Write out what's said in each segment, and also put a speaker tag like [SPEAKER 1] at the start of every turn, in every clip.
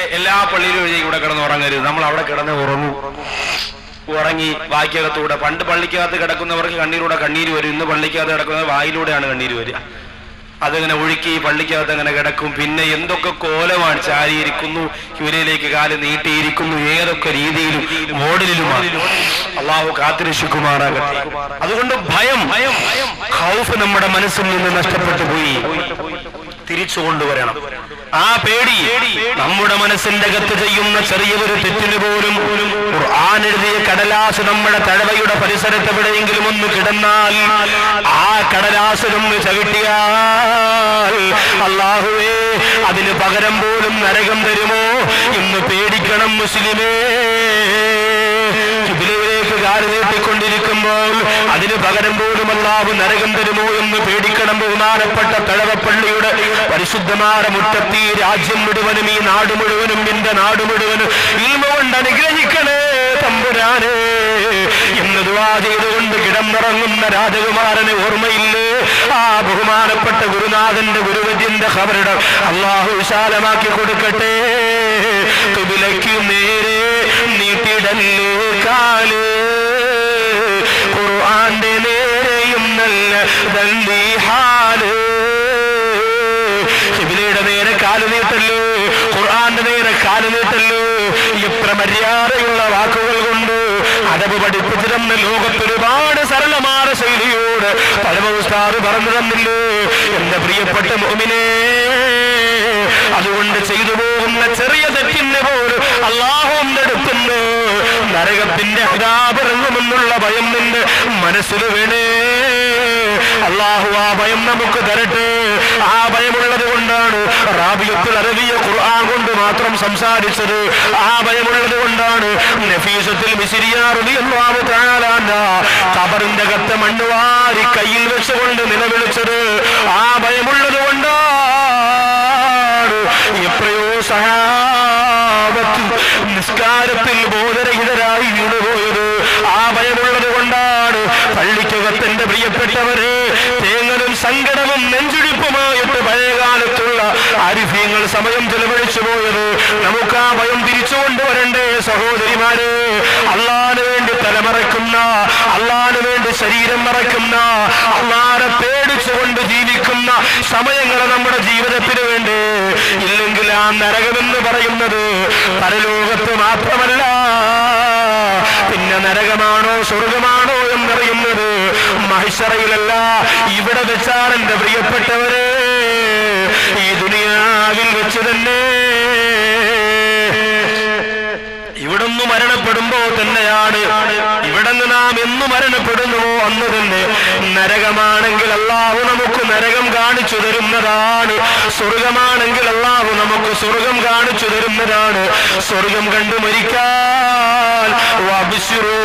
[SPEAKER 1] എല്ലാ പള്ളിയിലും എഴുതി ഇവിടെ കിടന്ന് ഉറങ്ങരുത് നമ്മൾ അവിടെ കിടന്ന് ഉറങ്ങും ഉറങ്ങി വായിക്കകത്തൂടെ പണ്ട് പള്ളിക്കകത്ത് കിടക്കുന്നവർക്ക് കണ്ണീരൂടെ കണ്ണീര് വരും ഇന്ന് പള്ളിക്കകത്ത് കിടക്കുന്നത് വായിലൂടെയാണ് കണ്ണീര് വരിക അതിങ്ങനെ ഒഴുക്കി പള്ളിക്കകത്ത് അങ്ങനെ കിടക്കും പിന്നെ എന്തൊക്കെ കോലമാണ് ചാരിയിരിക്കുന്നു ഹ്യൂരയിലേക്ക് കാല് നീട്ടിയിരിക്കുന്നു ഏതൊക്കെ രീതിയിലും മോഡലിലുമാണ് അള്ളാഹു കാത്തിരക്ഷിക്കുമാറാകട്ടെ അതുകൊണ്ട് ഭയം ഭയം ഖൗഫ് നമ്മുടെ മനസ്സിൽ നിന്ന് നഷ്ടപ്പെട്ടു പോയി തിരിച്ചു കൊണ്ടുവരണം ആ പേടി നമ്മുടെ മനസ്സിന്റെ അകത്ത് ചെയ്യുന്ന ചെറിയ ഒരു തെറ്റിന് പോലും ഖുർആൻ എഴുതിയ കടലാസ് നമ്മുടെ തഴവയുടെ പരിസരത്ത് എവിടെയെങ്കിലും ഒന്ന് കിടന്നാൽ ആ കടലാസിനൊന്ന് ചവിട്ടിയാൽ അള്ളാഹുവേ അതിന് പകരം പോലും നരകം തരുമോ ഇന്ന് പേടിക്കണം മുസ്ലിമേ കിബിലയിലേക്ക് കാല് നീട്ടിക്കൊണ്ടിരിക്കുമ്പോൾ അതിന് പകരം പോലും അല്ലാഹു നരകം തരുമോ എന്ന് പേടിക്കണം ബഹുമാനപ്പെട്ട തഴവപ്പള്ളിയുടെ പരിശുദ്ധമായ മുറ്റത്തി രാജ്യം മുഴുവനും ഈ നാട് മുഴുവനും എന്റെ നാട് മുഴുവനും ഇൽമ കൊണ്ട് അനുഗ്രഹിക്കണേ തമ്പുരാനെ എന്ന് ദുവാ ചെയ്തുകൊണ്ട് കിടന്നിറങ്ങുന്ന രാജകുമാരനെ ഓർമ്മയില്ലേ ആ ബഹുമാനപ്പെട്ട ഗുരുനാഥന്റെ ഗുരുവര്യന്റെ ഖബറിട അള്ളാഹു വിശാലമാക്കി കൊടുക്കട്ടെ തുബിലയ്ക്ക് നേരെ നീട്ടിടല്ലേ കാല് ഖുർആന്റെ നേരെയും നല്ല ദല്ലി ഹാല് ഖിബിലയുടെ നേരെ കാല് നീട്ടല്ലോ ഖുർആന്റെ നേരെ കാല് നീട്ടല്ലോ എത്ര മര്യാദയുള്ള വാക്കുകൾ കൊണ്ട് അടവ് പഠിപ്പിച്ചു തന്ന ലോകത്ത് ഒരുപാട് സരളമായ ശൈലിയോട് പഴമ ഉസ്താദ് പറഞ്ഞു തന്നില്ലേ എന്റെ പ്രിയപ്പെട്ട മോമിനെ അതുകൊണ്ട് ചെയ്തു പോകുന്ന ചെറിയ തെറ്റിന് പോലും അള്ളാഹുന്റെ അടുത്തുനിന്ന് നരകത്തിന്റെ അതാപിറങ്ങുമെന്നുള്ള ഭയം നിന്റെ മനസ്സിൽ വേണേ അള്ളാഹു ആ ഭയം നമുക്ക് തരട്ടെ ആ ഭയമുള്ളത് കൊണ്ടാണ് റാബിയത്തിൽ അറബിയ ഖുർആൻ കൊണ്ട് മാത്രം സംസാരിച്ചത് ആ ഭയമുള്ളത് കൊണ്ടാണ് നഫീസത്തിൽ കബറിന്റെ കത്ത് മണ്ണുവാരി കയ്യിൽ വെച്ചുകൊണ്ട് നിലവിളിച്ചത് ആ ഭയമുള്ളത് കൊണ്ടാണ് എത്രയോ സഹാബത്ത് നിസ്കാരത്തിൽ ബോധരഹിതരായി വീണുപോയത് ആ ഭയമുള്ളത് കൊണ്ടാണ് പള്ളിക്കകത്തിന്റെ പ്രിയപ്പെട്ടവരെ തേങ്ങലും സങ്കടവും നെഞ്ചുടിപ്പുമായിട്ട് പഴയകാലത്തുള്ള ആരിഫ്യങ്ങൾ സമയം ചെലവഴിച്ചു പോയത് നമുക്ക് ആ ഭയം തിരിച്ചു കൊണ്ടുവരണ്ടേ സഹോദരിമാരെ അള്ളാന് വേണ്ടി തലമറക്കുന്ന അള്ളാന് വേണ്ടി ശരീരം മറക്കുന്ന അള്ളാനെ പേടിച്ചുകൊണ്ട് ജീവിക്കുന്ന സമയങ്ങൾ നമ്മുടെ ജീവിതത്തിന് വേണ്ടി ഇല്ലെങ്കിൽ ആ നരകമെന്ന് പറയുന്നത് പരലോകത്ത് മാത്രമല്ല പിന്നെ നരകമാണോ സ്വർഗമാണോ എന്നറിയുന്നത് മഹിഷറയിലല്ല ഇവിടെ വെച്ചാണ് എന്റെ പ്രിയപ്പെട്ടവരെ ഈ ദുനിയാവിൽ വെച്ച് തന്നെ ഇവിടുന്ന് മരണപ്പെടുമ്പോ തന്നെയാണ് ഇവിടുന്ന് നാം എന്ന് മരണപ്പെടുന്നുവോ അന്ന് തന്നെ നരകമാണെങ്കിൽ അള്ളാഹു നമുക്ക് നരകം കാണിച്ചു തരുന്നതാണ് സ്വർഗമാണെങ്കിൽ അള്ളാഹു നമുക്ക് സ്വർഗം കാണിച്ചു തരുന്നതാണ് സ്വർഗം കണ്ടു മരിക്കാൻ വബിശിറൂ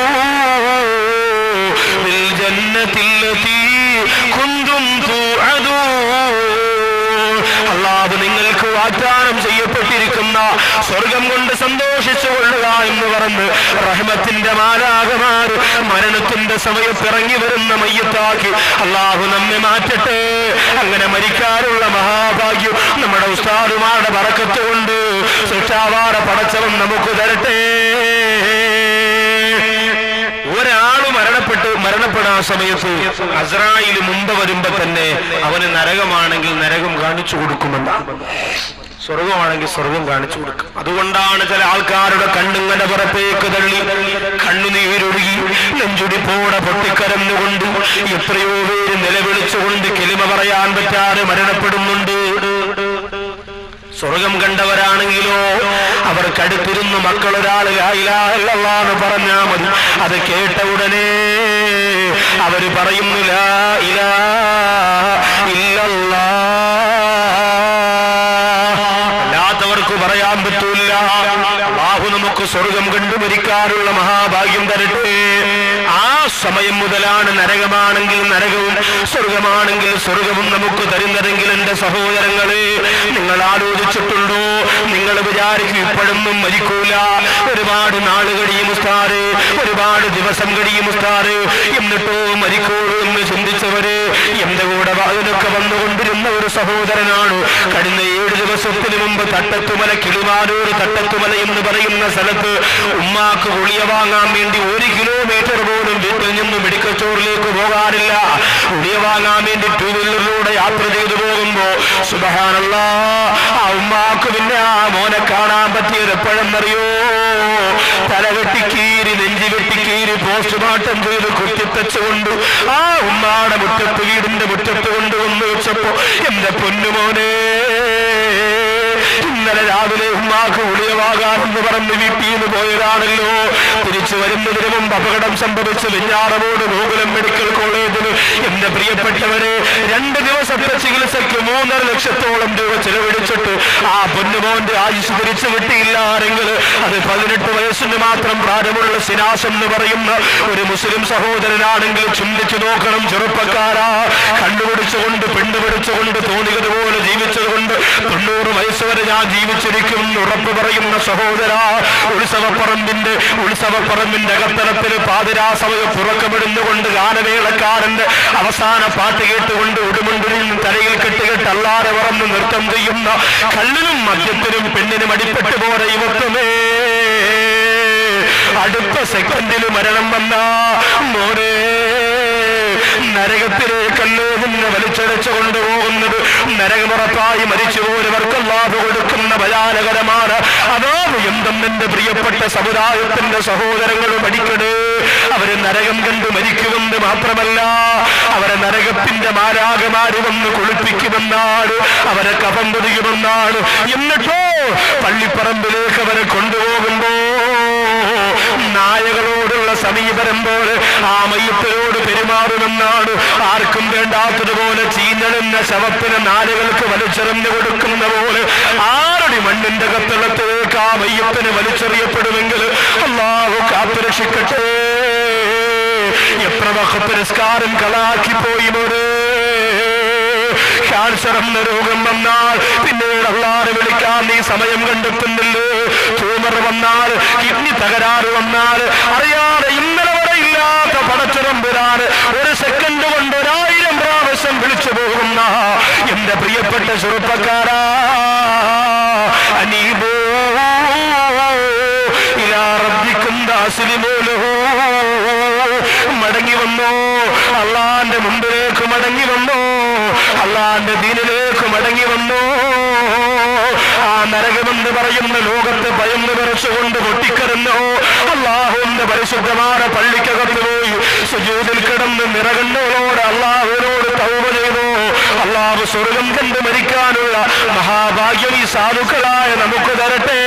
[SPEAKER 1] بالجنة التي كنتم توعدون അള്ളാഹു നിങ്ങൾക്ക് വാഗ്ദാനം ചെയ്യപ്പെട്ടിരിക്കുന്ന സ്വർഗം കൊണ്ട് സന്തോഷിച്ചു കൊള്ളുക എന്ന് പറഞ്ഞ് റഹ്മത്തിന്റെ മാലാകമാർ മരണത്തിന്റെ സമയത്ത് ഇറങ്ങി വരുന്ന മയ്യത്താക്കി അള്ളാഹു നമ്മെ മാറ്റട്ടെ അങ്ങനെ മരിക്കാനുള്ള മഹാഭാഗ്യം നമ്മുടെ ഉസ്താദുമാരുടെ പറക്കത്ത് കൊണ്ട് ശിക്ഷാവാറ പടച്ചവൻ നമുക്ക് തരട്ടെ ഒരാള് മരണപ്പെട്ട് മരണപ്പെടാൻ സമയത്ത് അസ്രായിൽ മുമ്പ് വരുമ്പോ തന്നെ അവന് നരകമാണെങ്കിൽ നരകം കാണിച്ചു കൊടുക്കുമെന്നാണ് സ്വർഗമാണെങ്കിൽ സ്വർഗം കാണിച്ചു കൊടുക്കും അതുകൊണ്ടാണ് ചില ആൾക്കാരുടെ കണ്ണുങ്ങളുടെ പുറത്തേക്ക് തള്ളി കണ്ണുനീരൊഴുകി നെഞ്ചുടിപ്പോടെ പൊട്ടിക്കരന്നുകൊണ്ട് എത്രയോ പേര് നിലവിളിച്ചുകൊണ്ട് കിളിമ പറയാൻ പറ്റാതെ മരണപ്പെടുന്നുണ്ട് സ്വർഗം കണ്ടവരാണെങ്കിലോ അവർക്കടുത്തിരുന്ന് മക്കളൊരാൾ എന്ന് പറഞ്ഞാ മതി അത് കേട്ട ഉടനെ അവര് പറയുന്നു ലാ ഇലാ ഇല്ലല്ലാ അല്ലാത്തവർക്ക് പറയാൻ പറ്റൂല അള്ളാഹു നമുക്ക് സ്വർഗം കണ്ടു മരിക്കാനുള്ള മഹാഭാഗ്യം തരട്ടെ ആ സമയം മുതലാണ് നരകമാണെങ്കിൽ നരകവും സ്വർഗമാണെങ്കിൽ സ്വർഗവും നമുക്ക് തരുന്നതെങ്കിൽ എന്റെ സഹോദരങ്ങളെ നിങ്ങൾ ആലോചിച്ചിട്ടുണ്ടോ നിങ്ങൾ നിങ്ങൾ വിചാരിക്കും ഇപ്പോഴൊന്നും മരിക്കൂല ഒരുപാട് നാള് കഴിയും ഉസ്താറ് ഒരുപാട് ദിവസം കഴിയും ഉസ്താറ് എന്നിട്ടോ മരിക്കൂളൂ എന്ന് ചിന്തിച്ചവര് എന്റെ കൂടെ വാതിലൊക്കെ വന്നുകൊണ്ടിരുന്ന ഒരു സഹോദരനാണ് കഴിഞ്ഞ ഏഴ് ദിവസത്തിന് മുമ്പ് തട്ടത്തുമല കിളിമാനൂർ തട്ടത്തുമല എന്ന് പറയുന്ന സ്ഥലത്ത് ഉമ്മാക്ക് ഗുളിയ വാങ്ങാൻ വേണ്ടി ഒരു കിലോമീറ്റർ പോലും വീട്ടിൽ നിന്ന് മെഡിക്കൽ സ്റ്റോറിലേക്ക് പോകാറില്ല ഗുളിയ വാങ്ങാൻ വേണ്ടി ടൂ വീലറിലൂടെ യാത്ര ചെയ്തു പോകുമ്പോ സുബഹാനല്ല ആ ഉമ്മാക്ക് പിന്നെ ആ മോനെ കാണാൻ പറ്റിയത് എപ്പോഴെന്നറിയോ തല വെട്ടിക്കീരി നെഞ്ചി വെട്ടിക്കീരി പോസ്റ്റ്മോർട്ടം ചെയ്ത് കുത്തിത്തച്ചുകൊണ്ട് ആ ഉമ്മാടെ മുറ്റത്ത് വീടിന്റെ മുറ്റത്ത് കൊണ്ടുവന്ന് വെച്ചപ്പോ എന്റെ പൊന്നുമോനെ ഇന്നലെ രാവിലെ ഉമ്മാക്ക് ഉളിയവാകാമെന്ന് പറഞ്ഞ് വീട്ടിൽ നിന്ന് പോയതാണല്ലോ തിരിച്ചു വരുന്നതിന് മുമ്പ് അപകടം സംഭവിച്ച് വെഞ്ഞാറമോട് ഗോകുലം മെഡിക്കൽ കോളേജിൽ എന്റെ പ്രിയപ്പെട്ടവരെ രണ്ട് ദിവസത്തെ ചികിത്സയ്ക്ക് മൂന്നര ലക്ഷത്തോളം രൂപ ചെലവഴിച്ചിട്ട് ആ പൊന്നുമോന്റെ ആയുസ് തിരിച്ചു കിട്ടിയില്ലാരെങ്കിൽ അത് പതിനെട്ട് വയസ്സിന് മാത്രം പ്രായമുള്ള സിനാസ് എന്ന് പറയുന്ന ഒരു മുസ്ലിം സഹോദരനാണെങ്കിൽ ചിന്തിച്ചു നോക്കണം ചെറുപ്പക്കാരാ കണ്ടുപിടിച്ചുകൊണ്ട് പെണ്ണുപിടിച്ചുകൊണ്ട് തോന്നിയതുപോലെ ജീവിച്ചതുകൊണ്ട് തൊണ്ണൂറ് വയസ്സ് വരെ ഞാൻ ജീവിച്ചിരിക്കും എന്ന് ഉറപ്പ് പറയുന്ന സഹോദര ഉത്സവപ്പറമ്പിന്റെ ഉത്സവപ്പറമ്പിന്റെ അകത്തലത്തിൽ പാതിരാ സമയം പുറക്കമിടുന്നുകൊണ്ട് ഗാനമേളക്കാരന്റെ അവസാന പാട്ട് കേട്ടുകൊണ്ട് ഉടുമുണ്ടിൽ തലയിൽ കെട്ടുകെട്ട് അല്ലാതെ പറന്ന് നൃത്തം ചെയ്യുന്ന കള്ളിനും മദ്യത്തിനും പെണ്ണിനും അടിപ്പെട്ടു പോലെ യുവത്വമേ അടുത്ത സെക്കൻഡിൽ മരണം വന്ന മോനെ നരകത്തിലേക്കല്ലേ നിന്നെ വലിച്ചടച്ചു കൊണ്ടുപോകുന്നത് നരകമുറപ്പായി മരിച്ചുപോയവർക്ക് അല്ലാതെ കൊടുക്കുന്ന ഭയാനകരമാണ് അതാണ് എന്തും എന്റെ പ്രിയപ്പെട്ട സമുദായത്തിന്റെ സഹോദരങ്ങൾ പഠിക്കണേ അവര് നരകം കണ്ട് മരിക്കുമെന്ന് മാത്രമല്ല അവരെ നരകത്തിന്റെ മാരാകമാരി വന്ന് കുളിപ്പിക്കുമെന്നാണ് അവരെ കഫം പൊതിയുമെന്നാണ് എന്നിട്ടോ പള്ളിപ്പറമ്പിലേക്ക് അവരെ കൊണ്ടുപോകുമ്പോ നായകളോടുള്ള സമീപനം പോലെ ആ മയ്യത്തിനോട് പെരുമാറുമെന്നാണ് ആർക്കും വേണ്ടാത്തതുപോലെ ചീഞ്ഞളുന്ന ശവത്തിന് നാലുകൾക്ക് വലിച്ചെറിഞ്ഞു കൊടുക്കുന്ന പോലെ ആറടി മണ്ണിന്റെ കത്തളത്തിലേക്ക് ആ മയ്യത്തിന് വലിച്ചെറിയപ്പെടുമെങ്കിൽ അള്ളാഹു കാത്തുരക്ഷിക്കട്ടെ എത്ര വഖത്ത് നിസ്കാരം കളാക്കി പോയി മോനെ ക്യാൻസർ എന്ന രോഗം വന്നാൽ പിന്നീട് അള്ളാറ് വിളിക്കാൻ നീ സമയം കണ്ടെത്തുന്നില്ലേ ട്യൂമർ വന്നാൽ കിഡ്നി തകരാറ് വന്നാൽ അറിയാതെ ഇന്നലെ വരെ ഇല്ലാത്ത പടച്ചുറമ്പുരാൻ ഒരു സെക്കൻഡ് കൊണ്ട് ഒരായിരം പ്രാവശ്യം വിളിച്ചു പോകുന്ന എന്റെ പ്രിയപ്പെട്ട ചെറുപ്പക്കാരാ അനീബോ ഇലാ റബ്ബിക്കും ദാസിലിമൂലോ മടങ്ങി വന്നോ അള്ളാന്റെ മുമ്പിലേക്ക് മടങ്ങി വന്നോ അള്ളാന്റെ ദീനിലേക്ക് മടങ്ങി വന്നോ ആ നരകമെന്ന് പറയുന്ന ലോകത്തെ ഭയന്ന് വിറച്ചുകൊണ്ട് പൊട്ടിക്കരന്നോ അള്ളാഹുവിന്റെ പരിശുദ്ധമായ പള്ളിക്കകത്ത് പോയി സുജൂതിൽ കിടന്ന് നിറകണ്ണോട് അള്ളാഹുവിനോട് തൗബ ചെയ്തു അള്ളാഹു സ്വർഗം കണ്ട് മരിക്കാനുള്ള മഹാഭാഗ്യം ഈ സാധുക്കളായ നമുക്ക് തരട്ടെ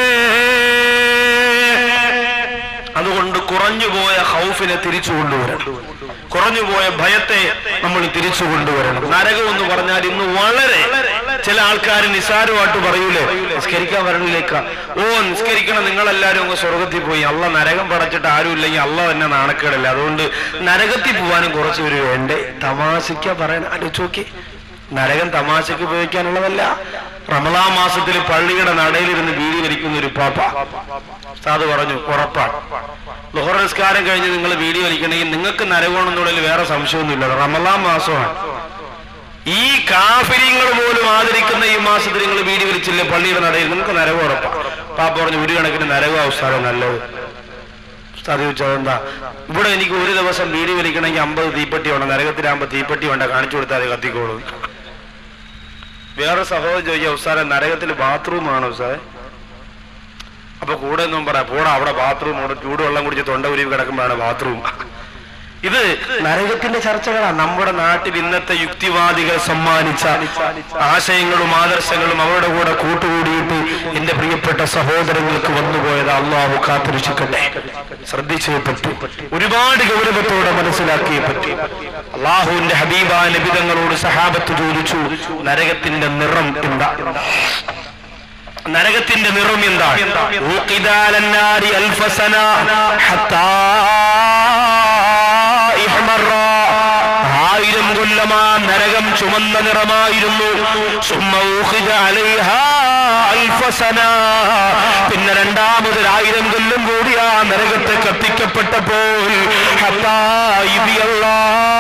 [SPEAKER 1] അതുകൊണ്ട് കുറഞ്ഞുപോയ ഹൗഫിനെ തിരിച്ചു കൊണ്ടുവരണം കുറഞ്ഞുപോയ ഭയത്തെ നമ്മൾ തിരിച്ചു കൊണ്ടുവരണം നരകം എന്ന് പറഞ്ഞാൽ ഇന്ന് വളരെ ചില ആൾക്കാർ നിസാരമായിട്ട് പറയൂലേ നിസ്കരിക്കാൻ വരണില്ലേക്ക ഓ നിസ്കരിക്കണം നിങ്ങളെല്ലാരും അങ്ങ് സ്വർഗത്തിൽ പോയി അള്ള നരകം പടച്ചിട്ട് ആരും ഇല്ലെങ്കിൽ അള്ള തന്നെ നാണക്കേടല്ല അതുകൊണ്ട് നരകത്തിൽ പോവാനും കുറച്ച് പേര് വേണ്ടേ തമാശയ്ക്ക പറയണ ആലോചിച്ചോക്കി നരകം തമാശയ്ക്ക് ഉപയോഗിക്കാനുള്ളതല്ല റമദാ മാസത്തിൽ പള്ളിയുടെ നടയിലിരുന്ന് വീടി വലിക്കുന്ന ഒരു പാപ്പ ഉസ്താദ് പറഞ്ഞു ഉറപ്പാണ് ലുഹർ നിസ്കാരം കഴിഞ്ഞ് നിങ്ങൾ വീഡിയോ വലിക്കണമെങ്കിൽ നിങ്ങൾക്ക് നരകമാണെന്നുള്ളതിൽ വേറെ സംശയമൊന്നുമില്ല റമദാൻ മാസമാണ് ഈ കാഫിര്യങ്ങൾ പോലും ആദരിക്കുന്ന ഈ മാസത്തിൽ നിങ്ങൾ വീഡിയോ വലിച്ചില്ലേ പള്ളിയുടെ നടയിൽ നിങ്ങൾക്ക് നരകം ഉറപ്പാണ് പാപ്പ പറഞ്ഞു ഒരു കണക്കിന് നരകം ഉസ്താദ് നല്ലത് ഉസ്താദ് ചോദിച്ചത് എന്താ ഇവിടെ എനിക്ക് ഒരു ദിവസം വീഡിയോ വലിക്കണമെങ്കിൽ അമ്പത് തീപ്പെട്ടി വേണം നരകത്തിലാകുമ്പോ തീപ്പെട്ടി വേണ്ട കാണിച്ചു കൊടുത്താൽ അത് കത്തിക്കോളൂ വേറെ സഹോദരൻ ചോദിച്ചാൽ ഉസ്താദെ നരകത്തിൽ ബാത്റൂം ആണോ ഉസ്താദെ അപ്പൊ കൂടെ ഒന്നും പറ പോടാ അവിടെ ബാത്റൂം അവിടെ ചൂടുവെള്ളം കുടിച്ച് തൊണ്ട ഉരുവി കിടക്കുമ്പോഴാണ് ബാത്റൂം ഇത് നരകത്തിന്റെ ചർച്ചകളാണ് നമ്മുടെ നാട്ടിൽ ഇന്നത്തെ യുക്തിവാദികൾ സമ്മാനിച്ച ആശയങ്ങളും ആദർശങ്ങളും അവരുടെ കൂടെ കൂട്ടുകൂടിയിട്ട് എന്റെ പ്രിയപ്പെട്ട സഹോദരങ്ങൾക്ക് വന്നുപോയത് അള്ളാഹു കാത്തിരക്ഷിക്കട്ടെ ശ്രദ്ധിച്ചേ പറ്റൂ ഒരുപാട് ഗൗരവത്തോടെ മനസ്സിലാക്കിയേ പറ്റൂ അള്ളാഹുവിന്റെ ഹബീബ നബിതങ്ങളോട് സഹാബത്ത് ചോദിച്ചു നരകത്തിന്റെ നിറം എന്താ നരകത്തിന്റെ നിറം എന്താണ് ഊഖിദാലന്നാരി അൽഫസന ഹത്താ ഇഹ്മറ. ആയിരം കൊല്ലം നിറം ആ നരകം ചുമന്ന നിറമായിരുന്നു സുമ്മ ഊഖിദ അലൈഹാ അൽഫ സന. പിന്നെ രണ്ടാമത് ആയിരം കൊല്ലം കൂടി ആ നരകത്തെ കത്തിക്കപ്പെട്ടപ്പോൾ ഹത്താ ഇദിയല്ലാ.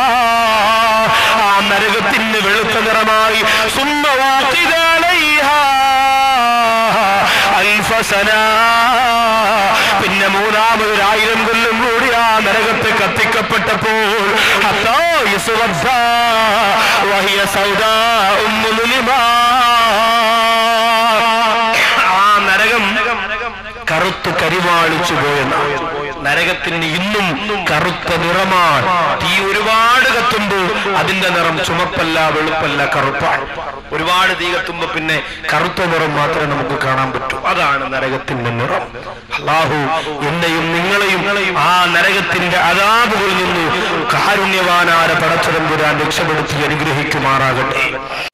[SPEAKER 1] ആ നരകത്തിന് വെളുത്ത നിറമായി സുമ്മ ഊഖിദ അലൈഹാ അൽഫ സന. പിന്നെ മൂന്നാമത് ഒരായിരം കൊല്ലം കൂടി ആ നരകത്തെ കത്തിക്കപ്പെട്ടപ്പോൾ ഹത്താ യസ്വദ്ദ വഹിയ സൗദാ ഉമ്മു ലുലിമാ. ആ നരകം കറുത്ത് കരിവാളിച്ചു പോയെന്ന നരകത്തിന് ഇന്നും കറുത്ത നിറമാണ് തീ ഒരുപാട് കത്തുമ്പോൾ അതിന്റെ നിറം ചുമപ്പല്ല വെളുപ്പല്ല കറുപ്പാണ് ഒരുപാട് തീ കത്തുമ്പോ പിന്നെ കറുത്ത നിറം മാത്രമേ നമുക്ക് കാണാൻ പറ്റൂ അതാണ് നരകത്തിന്റെ നിറം അള്ളാഹു എന്നെയും നിങ്ങളെയും ആ നരകത്തിന്റെ അതാപുകളിൽ നിന്ന് കാരുണ്യവാനാര പടച്ചതമ്പുരാൻ രക്ഷപ്പെടുത്തി അനുഗ്രഹിക്കുമാറാകട്ടെ